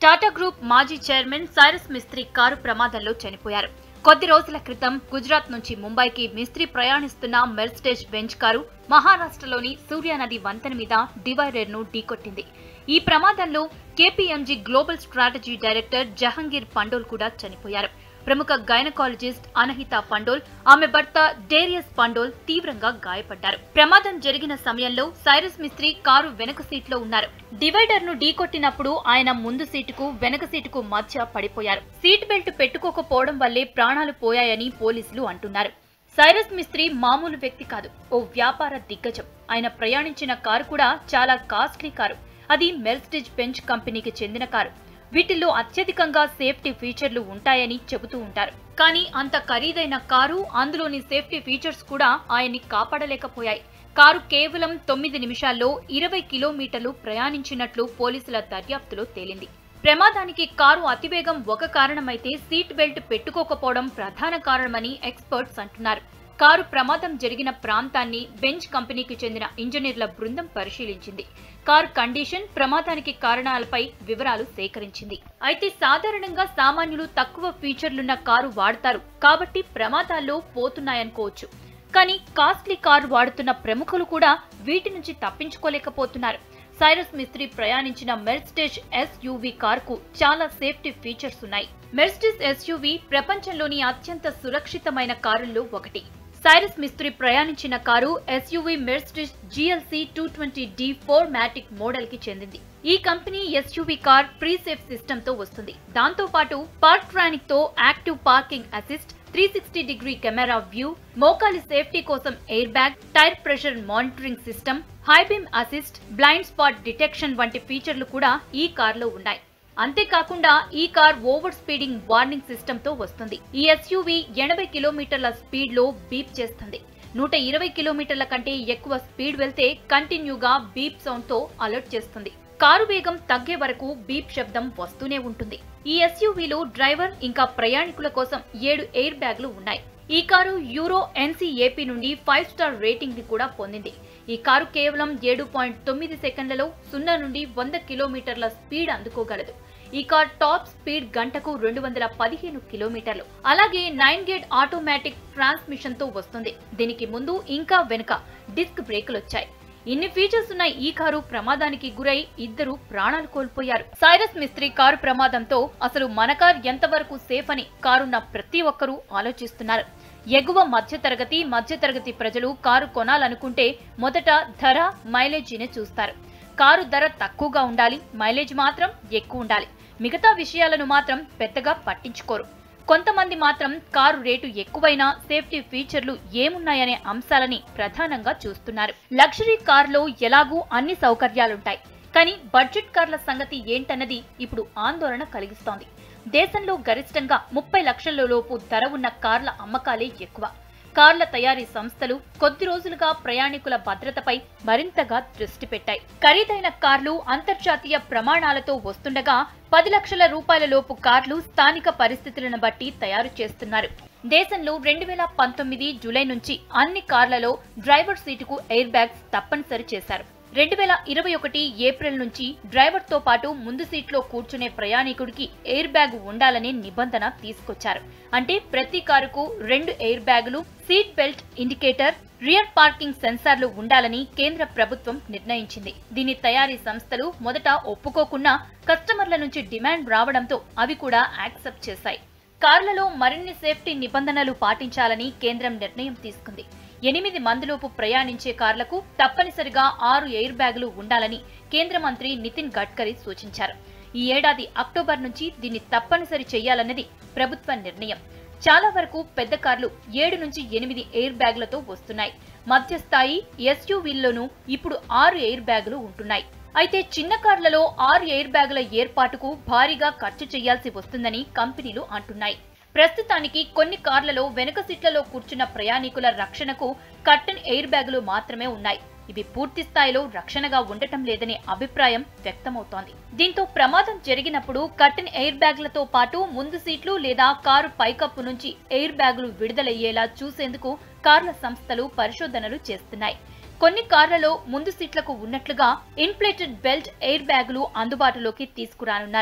Tata group మాజీ chairman Cyrus Mistry car ప్రమాదంలో చనిపోయారు కొద్ది రోజుల క్రితం గుజరాత్ నుంచి ముంబైకి మిస్త్రీ ప్రయాణిస్తున్న మెర్స్టేజ్ బెంచ్ కారు మహారాష్ట్రలోని సూర్యానది వంతెన మీద డివైడర్ ను ఢీకొట్టింది ఈ ప్రమాదంలో KPMG global strategy director Jehangir Pandole కూడా చనిపోయారు ప్రముఖ గైనకాలజిస్ట్ అనహిత పండోల్ ఆమె భర్త డేరియస్ పండోల్ తీవ్రంగా గాయపడ్డారు ప్రమాదం జరిగిన సమయంలో సైరస్ మిస్త్రీ కారు వెనక సీట్లో ఉన్నారు డివైడర్ ను ఢీకొట్టినప్పుడు ఆయన ముందు సీటుకు వెనక సీటుకు మధ్య పడిపోయారు సీట్ బెల్ట్ పెట్టుకోకపోవడం వల్లే ప్రాణాలు పోయాయని పోలీసులు అంటున్నారు సైరస్ మిస్త్రీ మామూలు వ్యక్తి కాదు ఓ వ్యాపార దిగ్గజం ఆయన ప్రయాణించిన కారు కూడా చాలా కాస్ట్లీ కారు అది మెర్సిడెజ్ బెంచ్ కంపెనీకి చెందిన కారు వీటిల్లో అత్యధికంగా సేఫ్టీ ఫీచర్లు ఉంటాయని చెబుతూ ఉంటారు కానీ అంత ఖరీదైన కారు అందులోని సేఫ్టీ ఫీచర్స్ కూడా ఆయన్ని కాపాడలేకపోయాయి కారు కేవలం తొమ్మిది నిమిషాల్లో ఇరవై కిలోమీటర్లు ప్రయాణించినట్లు పోలీసుల దర్యాప్తులో తేలింది ప్రమాదానికి కారు అతివేగం ఒక కారణమైతే సీట్ బెల్ట్ పెట్టుకోకపోవడం ప్రధాన కారణమని ఎక్స్పర్ట్స్ అంటున్నారు కారు ప్రమాదం జరిగిన ప్రాంతాన్ని బెంచ్ కంపెనీకి చెందిన ఇంజనీర్ల బృందం పరిశీలించింది కారు కండిషన్ ప్రమాదానికి కారణాలపై వివరాలు సేకరించింది అయితే సాధారణంగా సామాన్యులు తక్కువ ఫీచర్లున్న కారు వాడతారు కాబట్టి ప్రమాదాల్లో పోతున్నాయనుకోవచ్చు కానీ కాస్ట్లీ కారు వాడుతున్న ప్రముఖులు కూడా వీటి నుంచి తప్పించుకోలేకపోతున్నారు సైరస్ మిస్త్రీ ప్రయాణించిన మెర్స్టేజ్ ఎస్యూవి కారుకు చాలా సేఫ్టీ ఫీచర్స్ ఉన్నాయి మెర్స్టేజ్ ఎస్యూవి ప్రపంచంలోని అత్యంత సురక్షితమైన కారుల్లో ఒకటి సైరస్ మిస్త్రీ ప్రయాణించిన car SUV Mercedes GLC two twenty D four matic model కి చెందింది ఈ company SUV car pre safe system తో వస్తుంది దాంతో పాటు పార్క్ ట్రానిక్ తో active parking assist three sixty degree camera view మోకాలి సేఫ్టీ కోసం air bag tyre pressure monitoring system high beam assist blind spot detection వంటి ఫీచర్లు కూడా ఈ కార్లో ఉన్నాయి అంతేకాకుండా ఈ car over speeding warning system తో వస్తుంది ఈ ఎస్యూవీ ఎనభై కిలోమీటర్ల స్పీడ్ లో బీప్ చేస్తుంది నూట ఇరవై కిలోమీటర్ల కంటే ఎక్కువ స్పీడ్ వెళ్తే కంటిన్యూగా బీప్ సౌండ్ తో అలర్ట్ చేస్తుంది కారు వేగం తగ్గే వరకు బీప్ శబ్దం వస్తూనే ఉంటుంది ఈ ఎస్యూవీలో డ్రైవర్ ఇంకా ప్రయాణికుల కోసం ఏడు ఎయిర్ బ్యాగ్లు ఉన్నాయి ఈ కారు యూరో ఎన్సీఏపీ నుండి ఫైవ్ స్టార్ రేటింగ్ ని కూడా పొందింది ఈ కారు కేవలం ఏడు పాయింట్ తొమ్మిది సెకండ్లలో సున్నా నుండి వంద కిలోమీటర్ల స్పీడ్ అందుకోగలదు ఈ కార్ టాప్ స్పీడ్ గంటకు రెండు వందల పదిహేను కిలోమీటర్లు అలాగే నైన్ గేట్ ఆటోమేటిక్ ట్రాన్స్మిషన్ తో వస్తుంది దీనికి ముందు ఇంకా వెనుక డిస్క్ బ్రేకులు వచ్చాయి ఇన్ని ఫీచర్స్ ఉన్న ఈ కారు ప్రమాదానికి గురై ఇద్దరు ప్రాణాలు కోల్పోయారు సైరస్ మిస్త్రీ కారు ప్రమాదంతో అసలు మన కార్ ఎంతవరకు సేఫ్ అని కారున్న ప్రతి ఒక్కరూ ఆలోచిస్తున్నారు ఎగువ మధ్యతరగతి మధ్యతరగతి ప్రజలు కారు కొనాలనుకుంటే మొదట ధర మైలేజీనే చూస్తారు కారు ధర తక్కువగా ఉండాలి మైలేజ్ మాత్రం ఎక్కువ ఉండాలి మిగతా విషయాలను మాత్రం పెద్దగా పట్టించుకోరు కొంతమంది మాత్రం కారు రేటు ఎక్కువైనా సేఫ్టీ ఫీచర్లు ఏమున్నాయనే అంశాలని ప్రధానంగా చూస్తున్నారు లగ్జరీ కారులో ఎలాగూ అన్ని సౌకర్యాలుంటాయి కానీ బడ్జెట్ కార్ల సంగతి ఏంటన్నది ఇప్పుడు ఆందోళన కలిగిస్తోంది దేశంలో గరిష్టంగా ముప్పై లక్షల లోపు ధర ఉన్న కార్ల అమ్మకాలే ఎక్కువ కార్ల తయారీ సంస్థలు కొద్ది రోజులుగా ప్రయాణికుల భద్రతపై మరింతగా దృష్టి పెట్టాయి ఖరీదైన కార్లు అంతర్జాతీయ ప్రమాణాలతో వస్తుండగా పది లక్షల రూపాయల లోపు కార్లు స్థానిక పరిస్థితులను బట్టి తయారు చేస్తున్నారు దేశంలో రెండు వేల పంతొమ్మిది జూలై నుంచి అన్ని కార్లలో డ్రైవర్ సీటుకు ఎయిర్ బ్యాగ్స్ తప్పనిసరి చేశారు రెండు వేల ఇరవై ఒకటి ఏప్రిల్ నుంచి డ్రైవర్ తో పాటు ముందు సీట్లో కూర్చునే ప్రయాణికుడికి ఎయిర్ బ్యాగ్ ఉండాలనే నిబంధన తీసుకొచ్చారు అంటే ప్రతి కారుకు రెండు ఎయిర్ బ్యాగులు seat belt indicator rear parking సెన్సార్లు ఉండాలని కేంద్ర ప్రభుత్వం నిర్ణయించింది దీని తయారీ సంస్థలు మొదట ఒప్పుకోకున్నా కస్టమర్ల నుంచి డిమాండ్ రావడంతో అవి కూడా యాక్సెప్ట్ చేశాయి కార్లలో మరిన్ని సేఫ్టీ నిబంధనలు పాటించాలని కేంద్రం నిర్ణయం తీసుకుంది ఎనిమిది మందిలోపు ప్రయాణించే కార్లకు తప్పనిసరిగా ఆరు ఎయిర్ బ్యాగులు ఉండాలని కేంద్ర మంత్రి నితిన్ గడ్కరీ సూచించారు ఈ ఏడాది అక్టోబర్ నుంచి దీన్ని తప్పనిసరి చేయాలన్నది ప్రభుత్వ నిర్ణయం చాలా వరకు పెద్ద కార్లు ఏడు నుంచి ఎనిమిది ఎయిర్ బ్యాగులతో వస్తున్నాయి మధ్యస్థాయి ఎస్యూవీల్లోనూ ఇప్పుడు ఆరు ఎయిర్ బ్యాగులు ఉంటున్నాయి అయితే చిన్న కార్లలో ఆరు ఎయిర్ బ్యాగుల ఏర్పాటుకు భారీగా ఖర్చు చేయాల్సి వస్తుందని కంపెనీలు అంటున్నాయి ప్రస్తుతానికి కొన్ని కార్లలో వెనుక సీట్లలో కూర్చున్న ప్రయాణికుల రక్షణకు కర్టన్ ఎయిర్ బ్యాగులు మాత్రమే ఉన్నాయి ఇవి పూర్తి స్థాయిలో రక్షణగా ఉండటం లేదనే అభిప్రాయం వ్యక్తమవుతోంది దీంతో ప్రమాదం జరిగినప్పుడు కర్టన్ ఎయిర్ బ్యాగ్లతో పాటు ముందు సీట్లు లేదా కారు పైకప్పు నుంచి ఎయిర్ బ్యాగులు విడుదలయ్యేలా చూసేందుకు కార్ల సంస్థలు పరిశోధనలు చేస్తున్నాయి కొన్ని కార్లలో ముందు సీట్లకు ఉన్నట్లుగా ఇన్ప్లేటెడ్ బెల్ట్ ఎయిర్ బ్యాగులు అందుబాటులోకి తీసుకురానున్నారు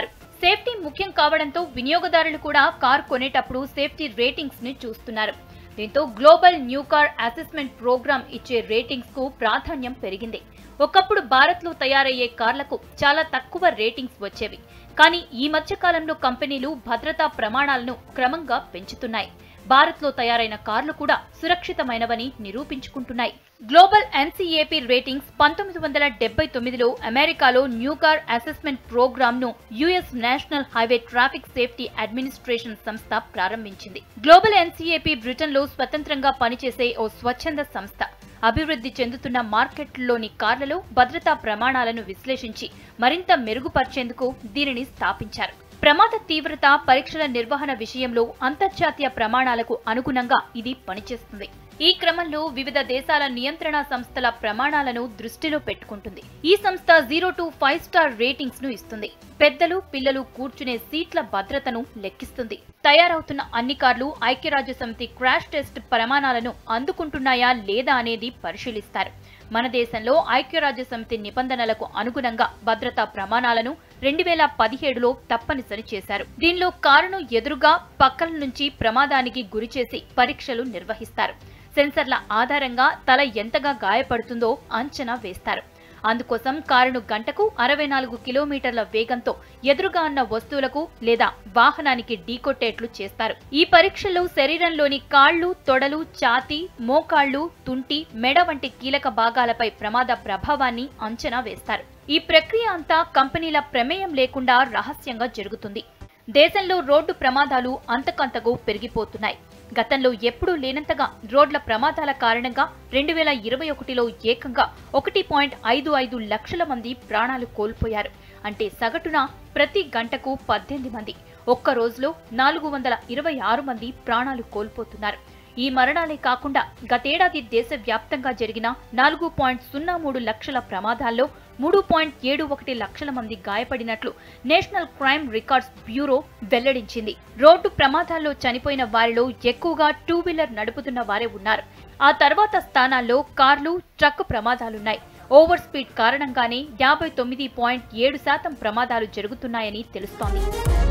సేఫ్టీ ముఖ్యం కావడంతో వినియోగదారులు కూడా కార్ కొనేటప్పుడు సేఫ్టీ రేటింగ్స్ ని చూస్తున్నారు దీంతో global new car assessment programme ఇచ్చే రేటింగ్స్ కు ప్రాధాన్యం పెరిగింది ఒకప్పుడు భారత్ లో తయారయ్యే కార్లకు చాలా తక్కువ రేటింగ్స్ వచ్చేవి కానీ ఈ మధ్య కాలంలో కంపెనీలు భద్రతా ప్రమాణాలను క్రమంగా పెంచుతున్నాయి భారత్ లో తయారైన కార్లు కూడా సురక్షితమైనవని నిరూపించుకుంటున్నాయి గ్లోబల్ ఎన్సీఏపీ రేటింగ్స్ పంతొమ్మిది వందల డెబ్బై తొమ్మిదిలో అమెరికాలో న్యూ కార్ అసెస్మెంట్ ప్రోగ్రామ్ ను US national highway traffic safety administration సంస్థ ప్రారంభించింది గ్లోబల్ ఎన్సీఏపీ బ్రిటన్ లో స్వతంత్రంగా పనిచేసే ఓ స్వచ్ఛంద సంస్థ అభివృద్ధి చెందుతున్న మార్కెట్లలోని కార్లలో భద్రతా ప్రమాణాలను విశ్లేషించి మరింత మెరుగుపరిచేందుకు దీనిని స్థాపించారు ప్రమాద తీవ్రత పరీక్షల నిర్వహణ విషయంలో అంతర్జాతీయ ప్రమాణాలకు అనుగుణంగా ఇది పనిచేస్తుంది ఈ క్రమంలో వివిధ దేశాల నియంత్రణ సంస్థల ప్రమాణాలను దృష్టిలో పెట్టుకుంటుంది ఈ సంస్థ zero to five star ratings ను ఇస్తుంది పెద్దలు పిల్లలు కూర్చునే సీట్ల భద్రతను లెక్కిస్తుంది తయారవుతున్న అన్ని కార్లు ఐక్యరాజ్య సమితి క్రాష్ టెస్ట్ ప్రమాణాలను అందుకుంటున్నాయా లేదా అనేది పరిశీలిస్తారు మన దేశంలో ఐక్యరాజ్య సమితి నిబంధనలకు అనుగుణంగా భద్రతా ప్రమాణాలను రెండు వేల పదిహేడులో తప్పనిసరి చేశారు దీనిలో కారును ఎదురుగా పక్కల నుంచి ప్రమాదానికి గురిచేసి పరీక్షలు నిర్వహిస్తారు సెన్సర్ల ఆధారంగా తల ఎంతగా గాయపడుతుందో అంచనా వేస్తారు అందుకోసం కారును గంటకు అరవై నాలుగు కిలోమీటర్ల వేగంతో ఎదురుగా ఉన్న వస్తువులకు లేదా వాహనానికి ఢీకొట్టేట్లు చేస్తారు ఈ పరీక్షల్లో శరీరంలోని కాళ్ళు తొడలు ఛాతీ మోకాళ్లు తుంటి మెడ వంటి కీలక భాగాలపై ప్రమాద ప్రభావాన్ని అంచనా వేస్తారు ఈ ప్రక్రియ అంతా కంపెనీల ప్రమేయం లేకుండా రహస్యంగా జరుగుతుంది దేశంలో రోడ్డు ప్రమాదాలు అంతకంతకు పెరిగిపోతున్నాయి గతంలో ఎప్పుడూ లేనంతగా రోడ్ల ప్రమాదాల కారణంగా రెండు వేల ఇరవై ఒకటిలో ఏకంగా ఒకటి పాయింట్ ఐదు ఐదు లక్షల మంది ప్రాణాలు కోల్పోయారు అంటే సగటున ప్రతి గంటకు పద్దెనిమిది మంది ఒక్క రోజులో నాలుగు వందల ఇరవై ఆరు మంది ప్రాణాలు కోల్పోతున్నారు ఈ మరణాలే కాకుండా గతేడాది దేశవ్యాప్తంగా జరిగిన నాలుగు పాయింట్ సున్నా మూడు లక్షల ప్రమాదాల్లో మూడు పాయింట్ ఏడు ఒకటి లక్షల మంది గాయపడినట్లు నేషనల్ క్రైమ్ రికార్డ్స్ బ్యూరో వెల్లడించింది రోడ్డు ప్రమాదాల్లో చనిపోయిన వారిలో ఎక్కువగా టూ వీలర్ నడుపుతున్న వారే ఉన్నారు ఆ తర్వాత స్థానాల్లో కార్లు ట్రక్ ప్రమాదాలున్నాయి ఓవర్ స్పీడ్ కారణంగానే యాభై తొమ్మిది పాయింట్ ఏడు శాతం ప్రమాదాలు జరుగుతున్నాయని తెలుస్తోంది